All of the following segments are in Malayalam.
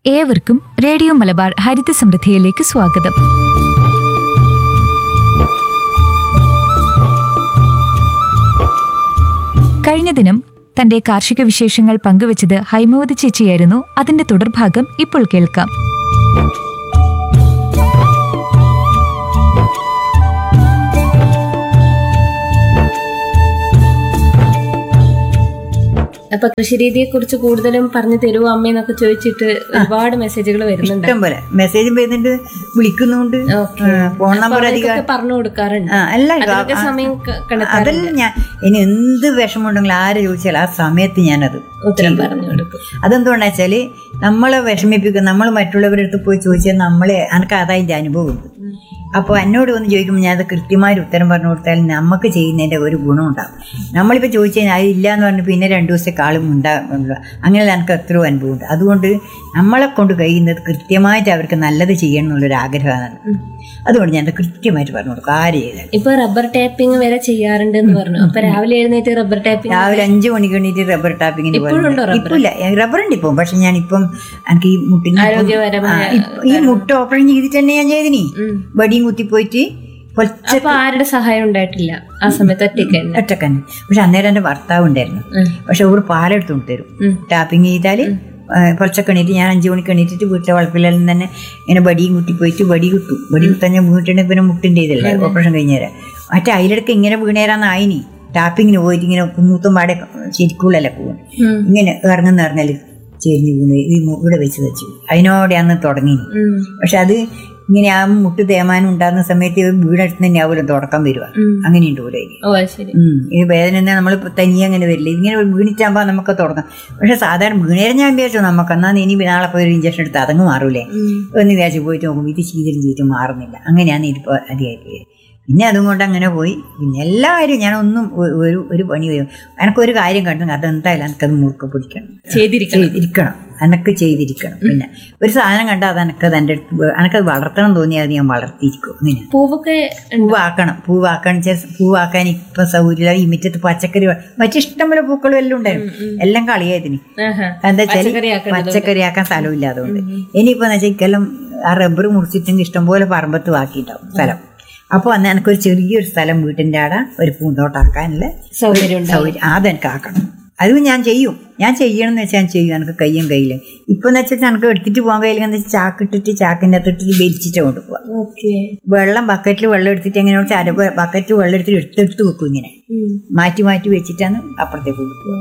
ഏവർക്കും റേഡിയോ മലബാർ ഹരിത സമൃദ്ധിയിലേക്ക് സ്വാഗതം കഴിഞ്ഞ ദിനം തന്റെ കാർഷിക വിശേഷങ്ങൾ പങ്കുവച്ചത് ഹൈമവതി ചേച്ചിയായിരുന്നു അതിന്റെ തുടർഭാഗം ഇപ്പോൾ കേൾക്കാം അപ്പൊ കൃഷിരീതിയെ കുറിച്ച് കൂടുതലും പറഞ്ഞു തരുമോ അമ്മയെന്നൊക്കെ ചോദിച്ചിട്ട് ഒരുപാട് മെസ്സേജുകൾ വരുന്നുണ്ട് ഇഷ്ടം പോലെ മെസ്സേജും വരുന്നുണ്ട് വിളിക്കുന്നുണ്ട് ഓക്കേ. ഫോൺ അപ്പൊ നമ്പർ അധികം അവർക്കൊക്കെ പറഞ്ഞു കൊടുക്കാറുണ്ട് ആ, അല്ല അതിനൊക്കെ ആ, സമയം ക- കണ്ടെത്താറുണ്ട് അതെല്ലാം ഞാൻ ഇനി എന്ത് വിഷമമുണ്ടെങ്കിലും ആര് ചോദിച്ചാൽ ആ സമയത്ത് ഞാനത് ഉത്തരം പറഞ്ഞു കൊടുക്കും അതെന്തുകൊണ്ടാ വെച്ചാല് നമ്മളെ വിഷമിപ്പിക്കും നമ്മൾ മറ്റുള്ളവരുടെ അടുത്ത് പോയി ചോദിച്ചാൽ നമ്മളെ എനിക്ക് അതതിന്റെ അനുഭവമുണ്ട് അപ്പോൾ എന്നോട് വന്ന് ചോദിക്കുമ്പോൾ ഞാൻ അത് കൃത്യമായ ഉത്തരം പറഞ്ഞു കൊടുത്താൽ നമുക്ക് ചെയ്യുന്നതിന്റെ ഒരു ഗുണം ഉണ്ടാകും നമ്മളിപ്പോൾ ചോദിച്ചു കഴിഞ്ഞാൽ അത് ഇല്ല എന്ന് പറഞ്ഞ് പിന്നെ രണ്ടു ദിവസത്തെ കാളും ഉണ്ടാകുമല്ലോ അങ്ങനെയുള്ള എനിക്ക് എത്രയോ അനുഭവമുണ്ട് അതുകൊണ്ട് നമ്മളെ കൊണ്ട് കഴിയുന്നത് കൃത്യമായിട്ട് അവർക്ക് നല്ലത് ചെയ്യണം എന്നുള്ളൊരു ആഗ്രഹമാണ് അതുകൊണ്ട് ഞാൻ അത് കൃത്യമായിട്ട് പറഞ്ഞു കൊടുക്കും ആര് ചെയ്താൽ ഇപ്പൊ റബ്ബർ ടാപ്പിംഗ് വരെ ചെയ്യാറുണ്ട് എന്ന് പറഞ്ഞു അപ്പൊ രാവിലെ എഴുന്നേറ്റ് റബ്ബർ ടാപ്പിംഗ് രാവിലെ അഞ്ചു മണിക്ക് എണീറ്റ് റബ്ബർ ടാപ്പിങ്ങിന് ഇപ്പോഴുണ്ടോ റബ്ബർ? ഇപ്പില്ല റബ്ബർ ഉണ്ട് ഇപ്പം പക്ഷെ ഞാൻ ഇപ്പം എനിക്ക് ഈ മുട്ടിന് ആരോഗ്യപരമായ ആ, ഇപ്പ- ഈ മുട്ട ഓപ്പറേഷൻ ചെയ്തിട്ട് തന്നെ ഞാൻ ചെയ്തിനി വടിയും കുത്തിപ്പോയിട്ട് പൊച്ച അപ്പൊ ആരുടെ സഹായം ഉണ്ടായിട്ടില്ല ആ സമയത്ത് ഒറ്റയ്ക്ക് തന്നെ ഒറ്റക്കന്നെ പക്ഷെ അന്നേരം എൻ്റെ ഭർത്താവ് ഉണ്ടായിരുന്നു ഉം. പക്ഷെ ഒരു പാലെടുത്തുകൊണ്ട് തരും ഉം. ടാപ്പിങ് ചെയ്താൽ പൊച്ചക്ക് എണീറ്റ് ഞാൻ അഞ്ചു മണിക്ക് എണീറ്റിട്ട് വീട്ടിലെ വളപ്പിലെല്ലാം തന്നെ ഇങ്ങനെ വടിയും കുത്തി പോയിട്ട് വടി കിട്ടും വടി കുത്താൻ ഞാൻ വീട്ടിൽ പിന്നെ മുട്ടിൻ്റെ ഇതല്ലേ ഓപ്പറേഷൻ കഴിഞ്ഞേരം മറ്റേ അതിലിടക്ക് ഇങ്ങനെ വീണേരാന്ന് ആയിനി ടാപ്പിങ്ങിന് പോയിട്ട് ഇങ്ങനെ മൂത്തും പാടെ ശരിക്കുള്ളല്ലേ പോകും ഉം. ഇങ്ങനെ ഇറങ്ങുന്ന ഇറങ്ങൽ ചെരിഞ്ഞ് വീണ് ഈ മു- ഇവിടെ വെച്ച് വെച്ചു അതിനോടെ അന്ന് തുടങ്ങി ഉം. പക്ഷെ അത് ഇങ്ങനെ ആ മുട്ട് തേമാനം ഉണ്ടാകുന്ന സമയത്ത് വീടടുത്ത് തന്നെ ആവുമല്ലോ തുടക്കം വരിക ഉം. അങ്ങനെയുണ്ട് പോലെ ഓ അത് ശരി ഉം. ഈ വേദന നമ്മൾ തനിയെ അങ്ങനെ വരില്ല ഇങ്ങനെ വീണിട്ടാകുമ്പോൾ നമുക്ക് തുടങ്ങാം പക്ഷെ സാധാരണ വീണേരം ഞാൻ വിചാരിച്ചു നമുക്ക് എന്നാ ഇനി നാളെ പോയി ഒരു ഇഞ്ചക്ഷൻ എടുത്ത് അതങ്ങ് മാറൂലേ ഉം. എന്ന് വിചാരിച്ച് പോയിട്ട് നോക്കുമ്പോൾ ഇത് ചെയ്തിട്ടും ചെയ്തിട്ടും മാറുന്നില്ല അങ്ങനെയാണ് ഇതിപ്പോൾ അധികമായിട്ട് പിന്നെ അതും കൊണ്ട് അങ്ങനെ പോയി പിന്നെ എല്ലാവരും ഞാനൊന്നും ഒ- ഒരു ഒരു പണി വരും എനക്കൊരു കാര്യം കണ്ടു അതെന്തായാലും എനിക്കത് മുറുക്കെ പിടിക്കണം ചെയ്തിരിക്കണം ചെയ്തിരിക്കണം എനക്ക് ചെയ്തിരിക്കണം പിന്നെ ഒരു സാധനം കണ്ടാൽ അത് എനക്കത് എൻ്റെ അടുത്ത് വേ- എനക്കത് വളർത്തണം തോന്നിയാൽ അത് ഞാൻ വളർത്തിയിരിക്കും ഇങ്ങനെ പൂവൊക്കെ പൂവാക്കണം പൂവാക്കണം വെച്ചാൽ പൂവാക്കാൻ ഇപ്പൊ സൗകര്യമില്ല ഈ മുറ്റത്ത് പച്ചക്കറി വ- മറ്റു ഇഷ്ടംപോലെ പൂക്കളും എല്ലാം ഉണ്ടായിരുന്നു എല്ലാം കളിയായതിന് ആഹാ. എന്താ വെച്ചാൽ പച്ചക്കറിയാക്കണത് പച്ചക്കറി ആക്കാൻ സ്ഥലമില്ലാതുകൊണ്ട് ഇനിയിപ്പോ വെച്ചാൽ ഇക്കെല്ലാം ആ റബ്ബർ മുറിച്ചിട്ടെങ്കിൽ ഇഷ്ടംപോലെ പറമ്പത്ത് ബാക്കിയിട്ടുണ്ടാവും സ്ഥലം അപ്പോൾ അന്ന് എനിക്കൊരു ചെറിയൊരു സ്ഥലം വീട്ടിൻ്റെ ആടെ ഒരു പൂന്തോട്ടാക്കാനുള്ള സൗകര്യം ഉണ്ടാവും സൗകര്യം അതെനിക്ക് ആക്കണം അതും ഞാൻ ചെയ്യും ഞാൻ ചെയ്യണം എന്ന് വെച്ചാൽ ഞാൻ ചെയ്യും എനിക്ക് കയ്യും കയ്യിൽ ഇപ്പം എന്ന് വെച്ചാൽ എനിക്ക് എടുത്തിട്ട് പോകാൻ കഴിയില്ല എന്ന് വെച്ചാൽ ചാക്കിട്ടിട്ട് ചാക്കിൻ്റെ അകത്തിട്ട് വലിച്ചിട്ട് കൊണ്ട് പോവാം ഓക്കെ വെള്ളം ബക്കറ്റിൽ വെള്ളം എടുത്തിട്ട് എങ്ങനെ വെച്ചാൽ അര ബക്കറ്റ് വെള്ളം എടുത്തിട്ട് എടുത്തെടുത്ത് വെക്കും ഇങ്ങനെ മാറ്റി മാറ്റി വെച്ചിട്ടാണ് അപ്പുറത്തേക്ക് കൊടുക്കുക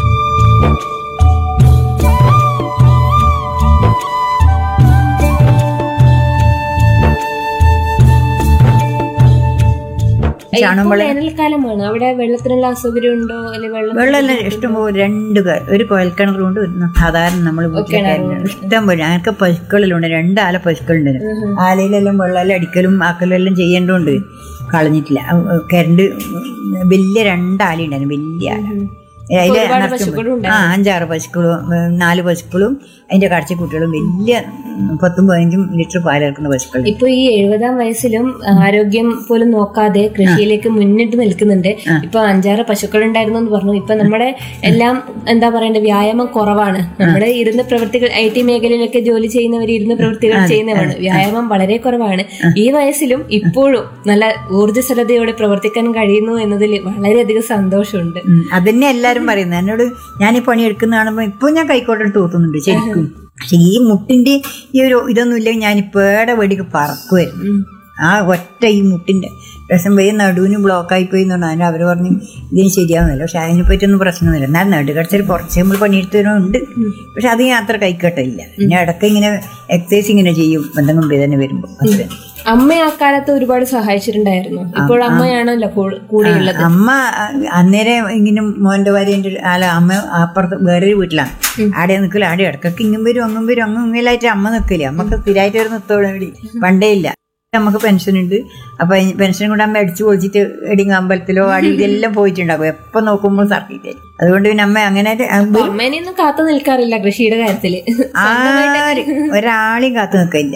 ചാണകം വേനൽക്കാലമാണ് അവിടെ വെള്ളത്തിനുള്ള അസൗകര്യം ഉണ്ടോ അല്ലെങ്കിൽ വെള്ളം വെള്ളമെല്ലാം ഇഷ്ടംപോലെ രണ്ട് ക- ഒരു കുഴൽക്കിണറുണ്ട് ഒരു സാധാരണ നമ്മൾ ഇഷ്ടം പോലെ ഞങ്ങൾക്ക് പശുക്കളിലുണ്ട് രണ്ട് ആല പശുക്കളുണ്ട് ആലയിലെല്ലാം വെള്ളമെല്ലാം അടിക്കലും ആക്കലും എല്ലാം ചെയ്യേണ്ടതുകൊണ്ട് കളഞ്ഞിട്ടില്ല അഹ് കരണ്ട് വലിയ രണ്ടാല ഉണ്ടായിരുന്നു വലിയ ആല അതില് ഒരുപാട് നിറച്ചും പശുക്കളും ആ അഞ്ചാറ് പശുക്കളും ഉം, നാല് പശുക്കളും അതിന്റെ കടച്ചിക്കുട്ടികളും വലിയ ഉം, പത്തും പതിനഞ്ചും ലിറ്റർ പാലിറക്കുന്ന പശുക്കൾ ഇപ്പൊ ഈ എഴുപതാം വയസ്സിലും ആരോഗ്യം പോലും നോക്കാതെ കൃഷിയിലേക്ക് മുന്നിട്ട് നിൽക്കുന്നുണ്ട് ഇപ്പൊ അഞ്ചാറ് പശുക്കൾ ഉണ്ടായിരുന്നു എന്ന് പറഞ്ഞു ഇപ്പൊ നമ്മുടെ എല്ലാം എന്താ പറയണ്ടേ വ്യായാമം കുറവാണ് നമ്മുടെ ഇരുന്ന് പ്രവൃത്തികൾ ഐ ടി മേഖലയിലൊക്കെ ജോലി ചെയ്യുന്നവർ ഇരുന്ന് പ്രവൃത്തികൾ ചെയ്യുന്നവരാണ് വ്യായാമം വളരെ കുറവാണ് ഈ വയസ്സിലും ഇപ്പോഴും നല്ല ഊർജ്ജസ്വലതയോടെ പ്രവർത്തിക്കാൻ കഴിയുന്നു എന്നതിൽ വളരെയധികം സന്തോഷമുണ്ട് ഉം, അതന്നെ എല്ലാരും പറയുന്നത് എന്നോട് ഞാൻ ഈ പണി എടുക്കുന്ന കാണുമ്പോൾ ഇപ്പൊ ഞാൻ കൈക്കോട്ടെടുത്ത് തോന്നുന്നുണ്ട് ശരിക്കും പക്ഷെ ഈ മുട്ടിന്റെ ഈ ഒരു ഇതൊന്നും ഇല്ലെങ്കിൽ ഞാൻ ഇപ്പേടെ വെടിക്ക് പറക്കുമായിരുന്നു ആ ഒറ്റ ഈ മുട്ടിന്റെ രസം പോയി നടുവിന് ബ്ലോക്കായി പോയി എന്ന് പറഞ്ഞാൽ അവർ പറഞ്ഞു ഇതിന് ശരിയാവുന്നില്ല പക്ഷെ അതിനെ പറ്റിയൊന്നും പ്രശ്നമൊന്നുമില്ല എന്നാൽ നടുകടച്ചൊരു കുറച്ച് നമ്മൾ പണിയെടുത്ത് വരുന്നുണ്ട് പക്ഷെ അത് ഞാൻ അത്ര കൈക്കട്ടില്ല പിന്നെ ഇടയ്ക്ക് ഇങ്ങനെ എക്സസൈസ് ഇങ്ങനെ ചെയ്യും എന്തെങ്കിലും വേദന വരുമ്പോൾ അത്രേ അമ്മ ആ കാലത്ത് ഒരുപാട് സഹായിച്ചിട്ടുണ്ടായിരുന്നു ഇപ്പോൾ അമ്മയാണല്ലോ കൂ- കൂടെയുള്ളത് അമ്മ അ- അന്നേരം ഇങ്ങനെ മോന്റെ ഭാര്യൻ്റെ അല്ല അമ്മ അപ്പുറത്ത് വേറൊരു വീട്ടിലാണ് ആടെ നിൽക്കില്ല ആടെ ഇടക്കൊക്കെ ഇങ്ങും വരും അങ്ങും വരും അങ്ങും ഇങ്ങലായിട്ട് അമ്മ നിൽക്കില്ല അമ്മക്ക് സ്ഥിരമായിട്ട് ഒരു നിർത്തോളം കൂടി പണ്ടേ ഇല്ല നമുക്ക് പെൻഷൻ ഉണ്ട് അപ്പൊ പെൻഷൻ കൂടെ അമ്മ അടിച്ചു പൊളിച്ചിട്ട് എടിങ്ങ അമ്പലത്തിലോ അടി ഇതെല്ലാം പോയിട്ടുണ്ടാകും എപ്പൊ നോക്കുമ്പോൾ സർക്കിട്ട് അതുകൊണ്ട് പിന്നെ അമ്മ അങ്ങനെ അപ്പൊ അമ്മേനെയൊന്നും കാത്തു നിൽക്കാറില്ല കൃഷിയുടെ കാര്യത്തില് ആര് ഒരാളെയും കാത്തു നിൽക്കില്ല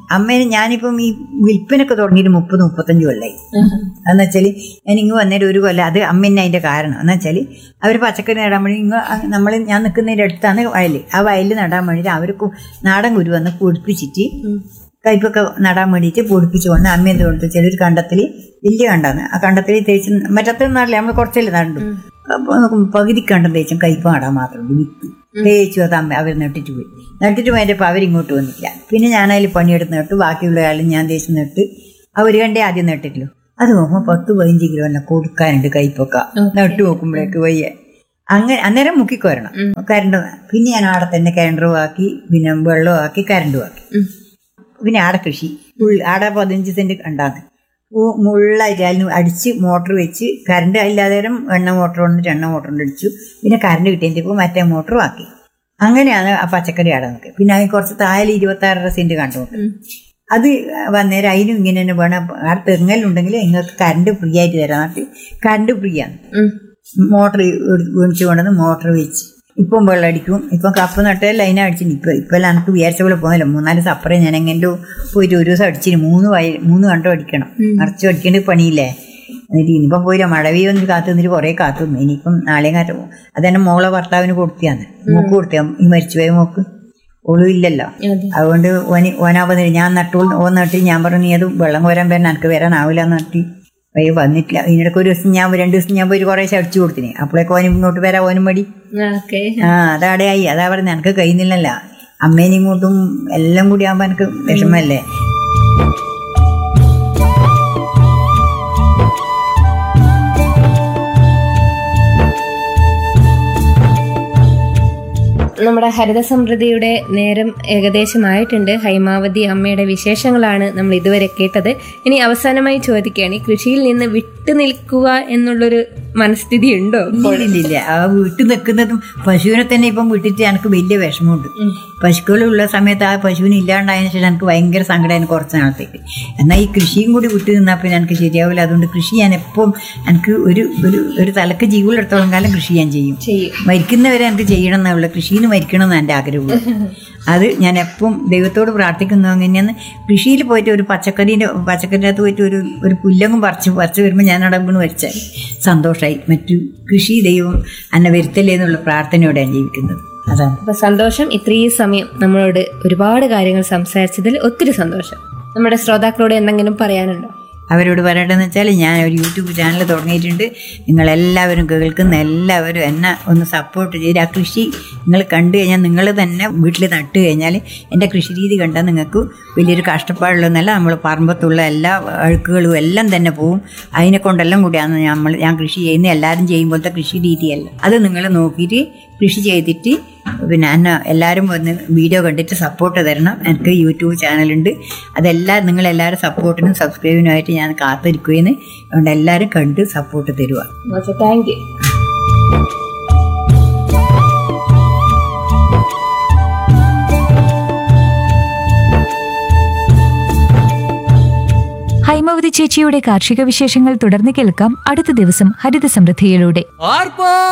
അമ്മേനെ ഞാനിപ്പം ഈ വിൽപ്പനൊക്കെ തുടങ്ങിയിട്ട് മുപ്പത് മുപ്പത്തഞ്ച് കൊല്ലായി എന്ന് വെച്ചാൽ ഞാൻ ഇങ്ങ് വന്നേരം ഒരു കൊല്ലം അത് അമ്മ തന്നെ അതിൻ്റെ കാരണം എന്ന് വെച്ചാൽ അവർ പച്ചക്കറി നടാൻ വേണ്ടി ഇങ്ങ് നമ്മൾ ഞാൻ നിൽക്കുന്നതിൻ്റെ അടുത്താണ് വയൽ ആ വയലിൽ നടാൻ വേണ്ടിയിട്ട് അവർ നാടൻ കുരു വന്ന് പൊടിപ്പിച്ചിട്ട് കയ്പൊക്കെ നടാൻ വേണ്ടിയിട്ട് പൊടിപ്പിച്ചുകൊണ്ട് അമ്മ എന്ത് കൊടുത്തു ചിലർ കണ്ടത്തിൽ വലിയ കണ്ടാന്ന് ആ കണ്ടത്തിൽ തേച്ച് മറ്റത്തെ നാട്ടിൽ നമ്മൾ കുറച്ചല്ലേ നടണ്ടു അപ്പോൾ നോക്കുമ്പോൾ പകുതി കണ്ടം തേച്ചും കയ്പ നടാൻ മാത്രമുണ്ട് വിത്ത് തേച്ചു അത് അമ്മ അവർ നട്ടിട്ട് പോയി നട്ടിട്ട് പോയപ്പോൾ അവരിങ്ങോട്ട് വന്നില്ല പിന്നെ ഞാനതിൽ പണിയെടുത്ത് നട്ടു ബാക്കിയുള്ള ആളും ഞാൻ തേച്ച് നട്ട് അവർ കണ്ടേ ആദ്യം നട്ടിട്ടില്ലോ അത് നോക്കുമ്പോൾ പത്ത് പതിനഞ്ച് കിലോ എന്നെ കൊടുക്കാനുണ്ട് കയ്പൊക്കെ നട്ടു നോക്കുമ്പോഴേക്ക് വയ്യ അങ്ങനെ അന്നേരം മുക്കിക്കോരണം കരണ്ട് പിന്നെ ഞാൻ ആടെ തന്നെ കിണറും ആക്കി പിന്നെ വെള്ളവും ആക്കി കരണ്ടും ആക്കി പിന്നെ ആടെ കൃഷി ഉൾ- ആടെ പതിനഞ്ച് സെന്റ് ഉണ്ടാകും മുള്ളായിട്ട് അതിന് അടിച്ച് മോട്ടർ വെച്ച് കറണ്ട് ഇല്ലാതെ എണ്ണ മോട്ടർ വന്നിട്ട് എണ്ണ മോട്ടർ കൊണ്ട് അടിച്ചു പിന്നെ കറണ്ട് കിട്ടിയപ്പോൾ മറ്റേ മോട്ടറും ആക്കി അങ്ങനെയാണ് ആ പച്ചക്കറി ആടെ നോക്കുക പിന്നെ അതിന് കുറച്ച് താഴെ ഇരുപത്തി ആറര സെന്റ് കണ്ടുകൊണ്ട് അത് വന്നേരം അതിനും ഇങ്ങനെ തന്നെ വേണം ആ തെങ്ങലുണ്ടെങ്കിൽ നിങ്ങൾക്ക് കറണ്ട് ഫ്രീ ആയിട്ട് തരാൻ നാട്ടിൽ കറണ്ട് ഫ്രീ ആണ് മോട്ടർ മേടിച്ചു കൊണ്ടുവന്ന് മോട്ടർ വെച്ച് ഇപ്പം വെള്ളം അടിക്കും ഇപ്പം കപ്പ് നട്ടേ ലൈൻ അടിച്ചിന് ഇപ്പം ഇപ്പം എല്ലാം എനിക്ക് വിചാരിച്ച പോലെ പോകുന്നില്ല മൂന്നാല് സപ്പറേ ഞാൻ എങ്ങനെയോ പോയിട്ട് ഒരു ദിവസം അടിച്ചിന് മൂന്ന് വയ മൂന്ന് കണ്ടോ അടിക്കണം നിറച്ച് അടിക്കേണ്ട പണിയില്ലേ എന്നിട്ട് ഇനിയിപ്പം പോയില്ല മഴ പെയ്യൊന്നും കാത്തു നിന്നിട്ട് കുറേ കാത്തു നിന്നു ഇനിയിപ്പം നാളെയും കാറ്റ് പോകും അതെന്നെ മോളെ ഭർത്താവിന് കൊടുത്തിയാന്ന് മോക്ക് കൊടുത്തിയാ ഈ മരിച്ചുപോയ മോക്ക് ഓളും ഇല്ലല്ലോ അതുകൊണ്ട് ഓന് ഓനാവുന്നില്ല ഞാൻ നട്ടോൾ ഓൻ നട്ടി ഞാൻ പറഞ്ഞു നീ അത് വെള്ളം കോരാൻ വരണം എനിക്ക് വരാനാവില്ല എന്ന് നട്ടി അയ്യോ വന്നിട്ടില്ല ഇതിനിടയ്ക്ക് ഒരു ദിവസം ഞാൻ രണ്ട് ദിവസം ഞാൻ പോയി കുറേ അടിച്ചു കൊടുത്തിനി അപ്പോഴേക്ക് ഓനും ഇങ്ങോട്ട് വരാൻ ഓനും മടി ഓക്കെ ആ അതവിടെയായി അതാ പറഞ്ഞത് എനിക്ക് കഴിയുന്നില്ലല്ലോ അമ്മേനും ഇങ്ങോട്ടും എല്ലാം കൂടി ആകുമ്പോൾ എനിക്ക് വിഷമല്ലേ നമ്മുടെ ഹരിത സമൃദ്ധിയുടെ നേരം ഏകദേശമായിട്ടുണ്ട് ഹൈമാവതി അമ്മയുടെ വിശേഷങ്ങളാണ് നമ്മൾ ഇതുവരെ കേട്ടത് ഇനി അവസാനമായി ചോദിക്കുകയാണ് ഈ കൃഷിയിൽ നിന്ന് വിട്ടു നിൽക്കുക എന്നുള്ളൊരു മനസ്ഥിതി ഉണ്ടോ ഇല്ലില്ല ആ വീട്ടിൽ നിൽക്കുന്നതും പശുവിനെ തന്നെ ഇപ്പം വിട്ടിട്ട് എനിക്ക് വലിയ വിഷമമുണ്ട് പശുക്കളുള്ള സമയത്ത് ആ പശുവിന് ഇല്ലാണ്ടായതിനു ശേഷം എനിക്ക് ഭയങ്കര സങ്കടമായിരുന്നു കുറച്ച് നാളത്തേക്ക് എന്നാൽ ഈ കൃഷിയും കൂടി വിട്ടു നിന്നാൽ പിന്നെ എനിക്ക് ശരിയാവില്ല അതുകൊണ്ട് കൃഷി ഞാൻ എപ്പം എനിക്ക് ഒരു ഒരു ഒരു തലക്ക് ജീവുള്ളിടത്തോളം കാലം കൃഷി ഞാൻ ചെയ്യും ചെയ്യും മരിക്കുന്നവരെ എനിക്ക് ചെയ്യണം എന്നുള്ള കൃഷിയിൽ നിന്ന് മരിക്കണം എന്ന് എൻ്റെ ആഗ്രഹമുള്ളൂ അത് ഞാൻ എപ്പം ദൈവത്തോട് പ്രാർത്ഥിക്കുന്നു അങ്ങനെയാണ് കൃഷിയിൽ പോയിട്ട് ഒരു പച്ചക്കറീൻ്റെ പച്ചക്കറിൻ്റെ അകത്ത് പോയിട്ട് ഒരു ഒരു പുല്ലങ്ങും പറിച്ച് പറിച്ച് വരുമ്പോൾ ഞാൻ അവിടെ വീണ് വരച്ചാൽ സന്തോഷമായി മറ്റു കൃഷി ദൈവം എന്നെ വരുത്തല്ലേ എന്നുള്ള പ്രാർത്ഥനയോടെയാണ് ജീവിക്കുന്നത് അതാണ് അപ്പൊ സന്തോഷം ഇത്രയും സമയം നമ്മളോട് ഒരുപാട് കാര്യങ്ങൾ സംസാരിച്ചതിൽ ഒത്തിരി സന്തോഷം നമ്മുടെ ശ്രോതാക്കളോട് എന്തെങ്കിലും പറയാനുണ്ടോ അവരോട് പറയേണ്ടതെന്ന് വെച്ചാൽ ഞാൻ ഒരു യൂട്യൂബ് ചാനൽ തുടങ്ങിയിട്ടുണ്ട് നിങ്ങളെല്ലാവരും കേൾക്കുന്ന എല്ലാവരും എന്നെ ഒന്ന് സപ്പോർട്ട് ചെയ്ത് ആ കൃഷി നിങ്ങൾ കണ്ടു കഴിഞ്ഞാൽ നിങ്ങൾ തന്നെ വീട്ടിൽ നട്ട് കഴിഞ്ഞാൽ എൻ്റെ കൃഷി രീതി കണ്ടാൽ നിങ്ങൾക്ക് വലിയൊരു കഷ്ടപ്പാടുള്ളതെന്നല്ല നമ്മൾ പറമ്പത്തുള്ള എല്ലാ അഴുക്കുകളും എല്ലാം തന്നെ പോവും അതിനെ കൊണ്ടെല്ലാം കൂടിയാണ് നമ്മൾ ഞാൻ കൃഷി ചെയ്യുന്ന എല്ലാവരും ചെയ്യുമ്പോഴത്തെ കൃഷി രീതിയല്ല അത് നിങ്ങൾ നോക്കിയിട്ട് കൃഷി ചെയ്തിട്ട് പിന്നെ എന്നെ എല്ലാവരും വന്ന് വീഡിയോ കണ്ടിട്ട് സപ്പോർട്ട് തരണം എനിക്ക് യൂട്യൂബ് ചാനലുണ്ട് അതെല്ലാം നിങ്ങളെല്ലാവരും സപ്പോർട്ടിനും സബ്സ്ക്രൈബിനുമായിട്ട് ഞാൻ കാത്തിരിക്കുകയെന്ന് അതുകൊണ്ട് എല്ലാവരും കണ്ട് സപ്പോർട്ട് തരുക ഓക്കെ താങ്ക് യു ഹൈമവതി ചേച്ചിയുടെ കാർഷിക വിശേഷങ്ങൾ തുടർന്ന് കേൾക്കാം അടുത്ത ദിവസം ഹരിത സമൃദ്ധിയിലൂടെ